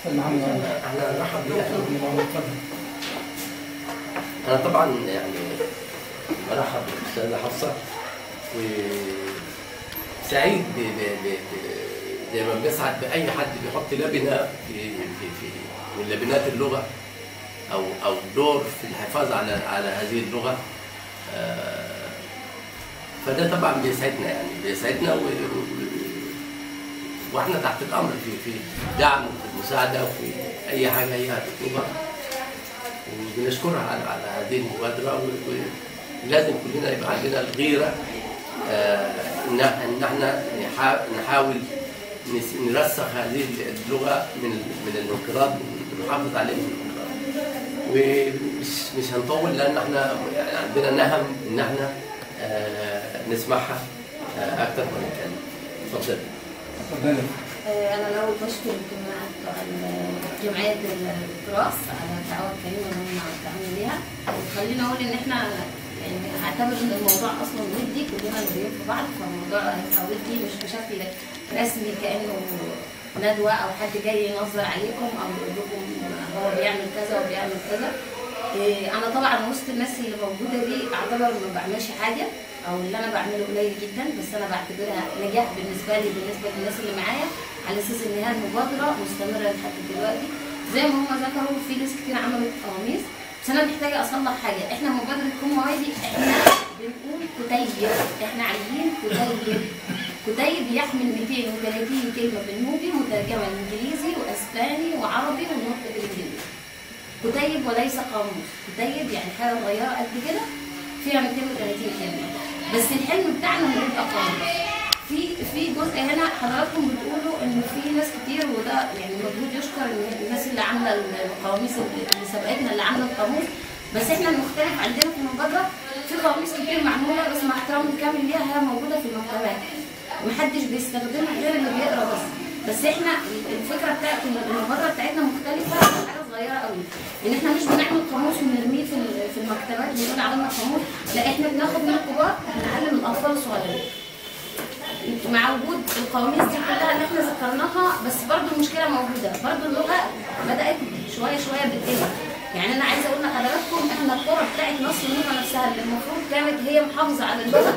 نعم احنا نرحب بك انا طبعا يعني برحب بالاستاذه حفصه وسعيد ب ب ب ب- زي ما بنسعد باي حد بيحط لبنه في في في من لبنات اللغه او او دور في الحفاظ على على هذه اللغه آه، فده طبعا بيسعدنا يعني بيسعدنا و- و- واحنا تحت الامر في في دعم وفي المساعده وفي اي حاجه هي هتطلبها وبنشكرها على على هذه المبادره و- ولازم كلنا يبقى عندنا الغيره آه، ان ان احنا نحا- نحاول نس- نرسخ هذه اللغه من من الانقراض ونحافظ عليها من الانقراض ومش مش هنطول لان احنا يعني عندنا نهم ان احنا آه، نسمعها آه، اكتر ما نتكلم اتفضل تفضلي آه، أنا الأول بشكر الجماعة بتوع ال- جمعية التراث على الدعوة الكريمة اللي هم دعونا ليها خليني أقول إن إحنا يعني أعتبر إن الموضوع أصلا ودي كلنا ندوين في بعض فالموضوع هيبقى ودي مش بشكل رسمي كأنه ندوة أو حد جاي ينظر عليكم أو يقول لكم هو بيعمل كذا وبيعمل كذا إيه، انا طبعا وسط الناس اللي موجوده دي اعتبر ما بعملش حاجه او اللي انا بعمله قليل جدا بس انا بعتبرها نجاح بالنسبه لي بالنسبه للناس اللي معايا على اساس ان هي مبادره مستمره لحد دلوقتي زي ما هم ذكروا في ناس كتير عملت قواميس بس انا محتاجه اصلح حاجه احنا مبادره كون موادي احنا بنقول كتيب احنا عايزين كتيب كتيب يحمل 230 كلمه بالنوبي مترجمه انجليزي واسباني وعربي ونطق بالانجليزي كتيب وليس قاموس كتيب يعني حاجه صغيره قد كده فيها 230 كلمه بس الحلم بتاعنا انه يبقى قاموس في في جزء هنا حضراتكم بتقولوا ان في ناس كتير وده يعني مجهود يشكر ان الناس اللي عامله القواميس اللي سبقتنا اللي عامله القاموس بس احنا المختلف عندنا في المبادره في قواميس كتير معموله بس مع احترامي الكامل ليها هي موجوده في المكتبات محدش بيستخدمها غير اللي بيقرا بس بس احنا الفكره بتاعت المبادره بتاعتنا مختلفه عن حاجه صغيره قوي ان احنا مش بنعمل قاموس ونرميه في ال- في المكتبات ونقول عملنا قاموس لا احنا بناخد من الكبار ونعلم الاطفال الصغيرين مع وجود القواميس دي كلها اللي احنا ذكرناها بس برضو المشكله موجوده برضو اللغه بدات شويه شويه بتقل يعني انا عايزه اقول لحضراتكم احنا القرى بتاعت مصر اللغه نفسها اللي المفروض كانت هي محافظه على اللغه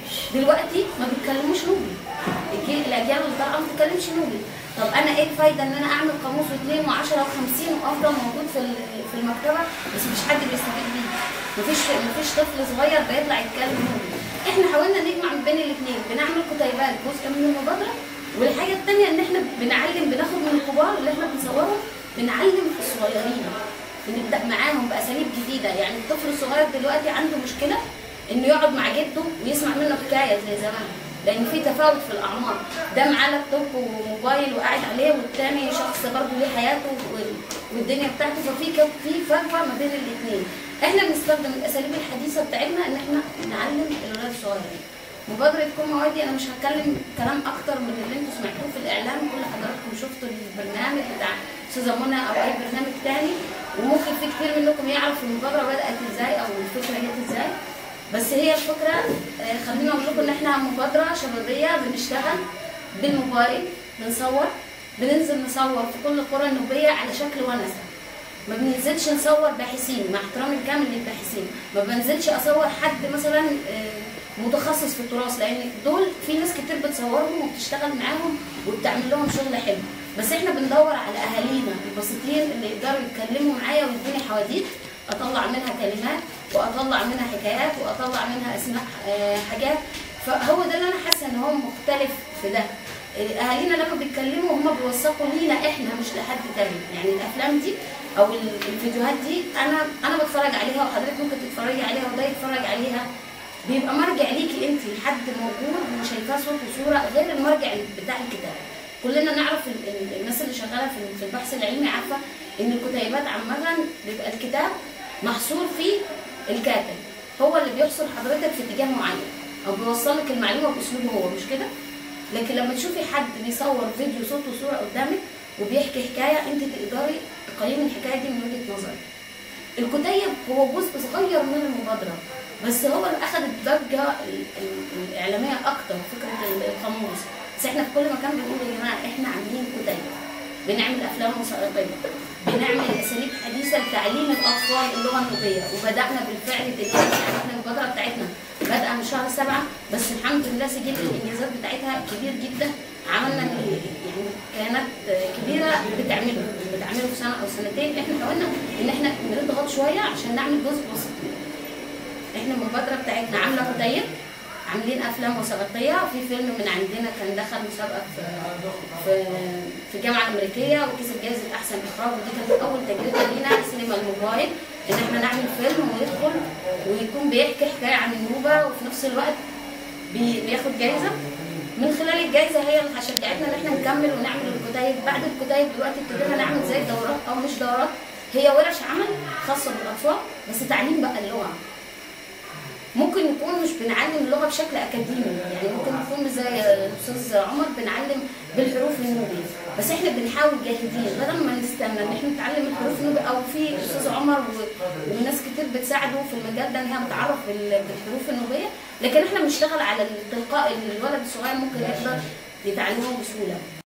دلوقتي ما بيتكلموش نوبي الجيل الاجيال اللي طالعه ما بتتكلمش نوبي طب انا ايه الفايده ان انا اعمل قاموس واثنين و10 و50 وافضل موجود في ال- في المكتبه بس مفيش حد بيستفيد بيه مفيش مفيش طفل صغير بيطلع يتكلم نوبي احنا حاولنا نجمع ما بين الاثنين بنعمل كتيبات جزء من المبادره والحاجه الثانيه ان احنا بنعلم بناخد من الكبار اللي احنا بنصورهم بنعلم الصغيرين بنبدا معاهم باساليب جديده يعني الطفل الصغير دلوقتي عنده مشكله انه يقعد مع جده ويسمع منه حكايه زي زمان لان في تفاوت في الاعمار ده معاه لابتوب وموبايل وقاعد عليه والتاني شخص برضه ليه حياته وال- والدنيا بتاعته ففي كم- في فجوه ما بين الاثنين احنا بنستخدم الاساليب الحديثه بتاعتنا ان احنا نعلم الولاد الصغيرين مبادرة كون موادي أنا مش هتكلم كلام أكتر من اللي أنتوا سمعتوه في الإعلام كل حضراتكم شفتوا البرنامج بتاع أستاذة منى أو أي برنامج تاني وممكن في كتير منكم يعرف المبادرة بدأت إزاي أو الفكرة جت إزاي بس هي الفكرة آه، خليني أقول لكم إن إحنا مبادرة شبابية بنشتغل بالموبايل بنصور بننزل نصور في كل القرى النوبية على شكل ونسة ما بننزلش نصور باحثين مع احترامي الكامل للباحثين ما بنزلش اصور حد مثلا آه، متخصص في التراث لان دول في ناس كتير بتصورهم وبتشتغل معاهم وبتعمل لهم شغل حلو بس احنا بندور على اهالينا البسيطين اللي يقدروا يتكلموا معايا ويدوني حواديت اطلع منها كلمات واطلع منها حكايات واطلع منها اسماء آه، حاجات فهو ده اللي انا حاسه ان هو مختلف في ده اهالينا لما بيتكلموا هم بيوثقوا لينا احنا مش لحد تاني يعني الافلام دي او ال- الفيديوهات دي انا انا بتفرج عليها وحضرتك ممكن تتفرجي عليها وده يتفرج عليها بيبقى مرجع ليكي انت حد موجود وشايفاه صوت وصوره غير المرجع بتاع الكتاب كلنا نعرف ال- ال- الناس اللي شغاله في في البحث العلمي عارفه ان الكتيبات عامه بيبقى الكتاب محصور فيه الكاتب هو اللي بيحصر حضرتك في اتجاه معين او بيوصل لك المعلومه باسلوبه هو مش كده لكن لما تشوفي حد بيصور فيديو صوت وصوره قدامك وبيحكي حكايه انت تقدري تقيمي الحكايه دي من وجهه نظرك الكتيب هو جزء صغير من المبادره بس هو اللي اخذ الضجه ال- ال- الاعلاميه اكتر فكره ال- القاموس بس احنا في كل مكان بنقول يا جماعه احنا عاملين كتيب بنعمل افلام وثائقيه بنعمل اساليب حديثه لتعليم الاطفال اللغه النوبيه وبدانا بالفعل دلوقتي يعني احنا المبادره بتاعتنا بادئه من شهر سبعه بس الحمد لله سجل الانجازات بتاعتها كبير جدا عملنا اللي يعني كانت كبيره بتعمله بتعمله في سنه او سنتين احنا حاولنا ان احنا نضغط شويه عشان نعمل جزء بسيط احنا المبادره بتاعتنا عامله كتيب عاملين افلام وثائقيه في فيلم من عندنا كان دخل مسابقه في في في الجامعه الامريكيه وكسب جائزه احسن اخراج ودي كانت اول تجربه لينا سينما الموبايل ان احنا نعمل فيلم ويدخل ويكون بيحكي حكايه عن النوبه وفي نفس الوقت بي- بياخد جائزه من خلال الجائزه هي اللي شجعتنا ان احنا نكمل ونعمل الكتيب بعد الكتيب دلوقتي ابتدينا نعمل زي دورات او مش دورات هي ورش عمل خاصه بالاطفال بس تعليم بقى اللغه ممكن نكون مش بنعلم اللغه بشكل اكاديمي يعني ممكن نكون زي الاستاذ عمر بنعلم بالحروف النوبيه بس احنا بنحاول جاهدين بدل ما نستنى ان احنا نتعلم الحروف النوبيه او في استاذ عمر و- وناس كتير بتساعده في المجال ده ان هي متعرف بال- بالحروف النوبيه لكن احنا بنشتغل على التلقاء اللي الولد الصغير ممكن يقدر يتعلمه بسهوله